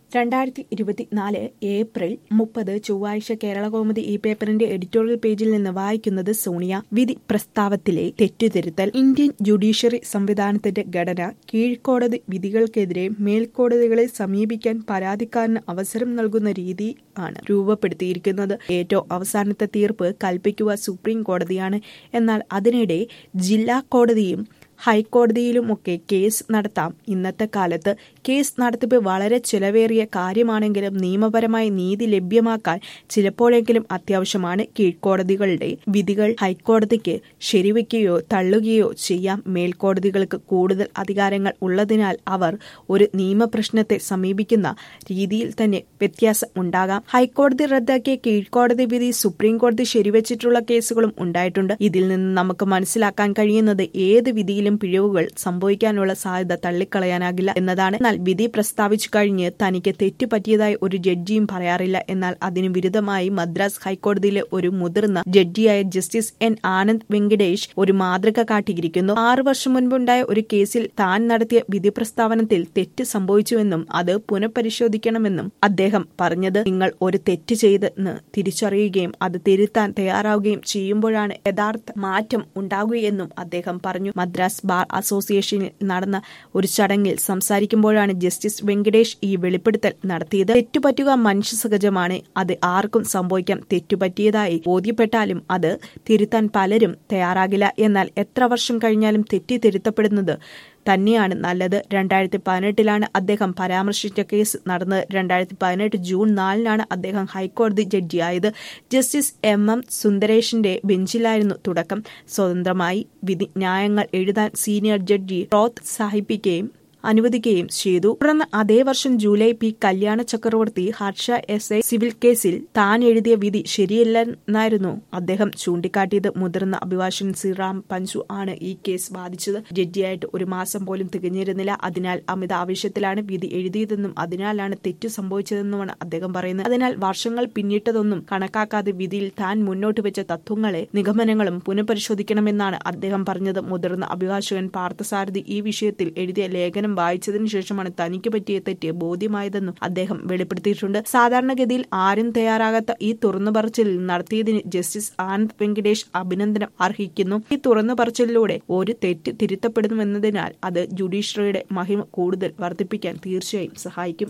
രണ്ടായിരത്തി ഇരുപത്തിനാല് ഏപ്രിൽ മുപ്പത് ചൊവ്വാഴ്ച കേരളകൗമുദി ഈ പേപ്പറിന്റെ എഡിറ്റോറിയൽ പേജിൽ നിന്ന് വായിക്കുന്നത് സോണിയ വിധി പ്രസ്താവത്തിലെ തെറ്റുതിരുത്തൽ ഇന്ത്യൻ ജുഡീഷ്യറി സംവിധാനത്തിന്റെ ഘടന കീഴ്ക്കോടതി വിധികൾക്കെതിരെ മേൽക്കോടതികളെ സമീപിക്കാൻ പരാതിക്കാരന് അവസരം നൽകുന്ന രീതി ആണ് രൂപപ്പെടുത്തിയിരിക്കുന്നത് ഏറ്റവും അവസാനത്തെ തീർപ്പ് കൽപ്പിക്കുക സുപ്രീം കോടതിയാണ് എന്നാൽ അതിനിടെ ജില്ലാ കോടതിയും ഹൈക്കോടതിയിലുമൊക്കെ കേസ് നടത്താം ഇന്നത്തെ കാലത്ത് കേസ് നടത്തിപ്പ് വളരെ ചിലവേറിയ കാര്യമാണെങ്കിലും നിയമപരമായി നീതി ലഭ്യമാക്കാൻ ചിലപ്പോഴെങ്കിലും അത്യാവശ്യമാണ് കീഴ്ക്കോടതികളുടെ വിധികൾ ഹൈക്കോടതിക്ക് ശരിവയ്ക്കുകയോ തള്ളുകയോ ചെയ്യാം മേൽക്കോടതികൾക്ക് കൂടുതൽ അധികാരങ്ങൾ ഉള്ളതിനാൽ അവർ ഒരു നിയമപ്രശ്നത്തെ സമീപിക്കുന്ന രീതിയിൽ തന്നെ വ്യത്യാസം ഉണ്ടാകാം ഹൈക്കോടതി റദ്ദാക്കിയ കീഴ്ക്കോടതി വിധി സുപ്രീം കോടതി ശരിവച്ചിട്ടുള്ള കേസുകളും ഉണ്ടായിട്ടുണ്ട് ഇതിൽ നിന്ന് നമുക്ക് മനസ്സിലാക്കാൻ കഴിയുന്നത് ഏത് വിധിയിലും പിഴവുകൾ സംഭവിക്കാനുള്ള സാധ്യത തള്ളിക്കളയാനാകില്ല എന്നതാണ് എന്നാൽ വിധി പ്രസ്താവിച്ചു കഴിഞ്ഞ് തനിക്ക് തെറ്റ് പറ്റിയതായി ഒരു ജഡ്ജിയും പറയാറില്ല എന്നാൽ അതിനു വിരുദ്ധമായി മദ്രാസ് ഹൈക്കോടതിയിലെ ഒരു മുതിർന്ന ജഡ്ജിയായ ജസ്റ്റിസ് എൻ ആനന്ദ് വെങ്കടേഷ് ഒരു മാതൃക കാട്ടിയിരിക്കുന്നു ആറു വർഷം മുൻപുണ്ടായ ഒരു കേസിൽ താൻ നടത്തിയ വിധി പ്രസ്താവനത്തിൽ തെറ്റ് സംഭവിച്ചുവെന്നും അത് പുനഃപരിശോധിക്കണമെന്നും അദ്ദേഹം പറഞ്ഞത് നിങ്ങൾ ഒരു തെറ്റ് ചെയ്തെന്ന് തിരിച്ചറിയുകയും അത് തിരുത്താൻ തയ്യാറാവുകയും ചെയ്യുമ്പോഴാണ് യഥാർത്ഥ മാറ്റം ഉണ്ടാകുകയെന്നും അദ്ദേഹം പറഞ്ഞു മദ്രാസ് ബാർ അസോസിയേഷനിൽ നടന്ന ഒരു ചടങ്ങിൽ സംസാരിക്കുമ്പോഴാണ് ജസ്റ്റിസ് വെങ്കടേഷ് ഈ വെളിപ്പെടുത്തൽ നടത്തിയത് തെറ്റുപറ്റുക മനുഷ്യ സഹജമാണ് അത് ആർക്കും സംഭവിക്കാം തെറ്റുപറ്റിയതായി ബോധ്യപ്പെട്ടാലും അത് തിരുത്താൻ പലരും തയ്യാറാകില്ല എന്നാൽ എത്ര വർഷം കഴിഞ്ഞാലും തെറ്റി തിരുത്തപ്പെടുന്നത് തന്നെയാണ് നല്ലത് രണ്ടായിരത്തി പതിനെട്ടിലാണ് അദ്ദേഹം പരാമർശിച്ച കേസ് നടന്നത് രണ്ടായിരത്തി പതിനെട്ട് ജൂൺ നാലിനാണ് അദ്ദേഹം ഹൈക്കോടതി ജഡ്ജിയായത് ജസ്റ്റിസ് എം എം സുന്ദരേഷിന്റെ ബെഞ്ചിലായിരുന്നു തുടക്കം സ്വതന്ത്രമായി വിധി ന്യായങ്ങൾ എഴുതാൻ സീനിയർ ജഡ്ജി പ്രോത്സാഹിപ്പിക്കുകയും അനുവദിക്കുകയും ചെയ്തു തുടർന്ന് അതേ വർഷം ജൂലൈ പി കല്യാണ ചക്രവർത്തി ഹർഷ എസ് ഐ സിവിൽ കേസിൽ താൻ എഴുതിയ വിധി ശരിയല്ലെന്നായിരുന്നു അദ്ദേഹം ചൂണ്ടിക്കാട്ടിയത് മുതിർന്ന അഭിഭാഷകൻ ശ്രീറാം പഞ്ചു ആണ് ഈ കേസ് വാദിച്ചത് ജഡ്ജിയായിട്ട് ഒരു മാസം പോലും തികഞ്ഞിരുന്നില്ല അതിനാൽ അമിത ആവശ്യത്തിലാണ് വിധി എഴുതിയതെന്നും അതിനാലാണ് തെറ്റു സംഭവിച്ചതെന്നുമാണ് അദ്ദേഹം പറയുന്നത് അതിനാൽ വർഷങ്ങൾ പിന്നിട്ടതൊന്നും കണക്കാക്കാതെ വിധിയിൽ താൻ മുന്നോട്ട് വെച്ച തത്വങ്ങളെ നിഗമനങ്ങളും പുനഃപരിശോധിക്കണമെന്നാണ് അദ്ദേഹം പറഞ്ഞത് മുതിർന്ന അഭിഭാഷകൻ പാർത്ഥസാരഥി ഈ വിഷയത്തിൽ എഴുതിയ ലേഖനം ലേഖനം വായിച്ചതിനു ശേഷമാണ് തനിക്ക് പറ്റിയ തെറ്റ് ബോധ്യമായതെന്നും അദ്ദേഹം വെളിപ്പെടുത്തിയിട്ടുണ്ട് സാധാരണഗതിയിൽ ആരും തയ്യാറാകാത്ത ഈ തുറന്നു പറച്ചിൽ നടത്തിയതിന് ജസ്റ്റിസ് ആനന്ദ് വെങ്കടേഷ് അഭിനന്ദനം അർഹിക്കുന്നു ഈ തുറന്നു പറച്ചിലൂടെ ഒരു തെറ്റ് തിരുത്തപ്പെടുന്നുവെന്നതിനാൽ അത് ജുഡീഷ്യറിയുടെ മഹിമ കൂടുതൽ വർദ്ധിപ്പിക്കാൻ തീർച്ചയായും സഹായിക്കും